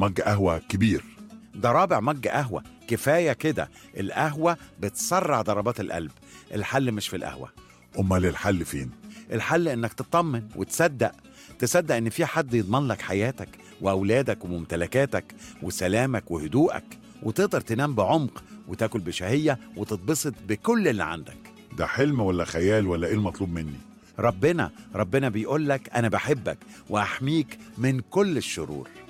مج قهوة كبير ده رابع مج قهوة كفاية كده القهوة بتسرع ضربات القلب الحل مش في القهوة أمال الحل فين؟ الحل انك تطمن وتصدق تصدق ان في حد يضمن لك حياتك واولادك وممتلكاتك وسلامك وهدوءك وتقدر تنام بعمق وتاكل بشهية وتتبسط بكل اللي عندك ده حلم ولا خيال ولا إيه المطلوب مني؟ ربنا ربنا بيقول لك انا بحبك واحميك من كل الشرور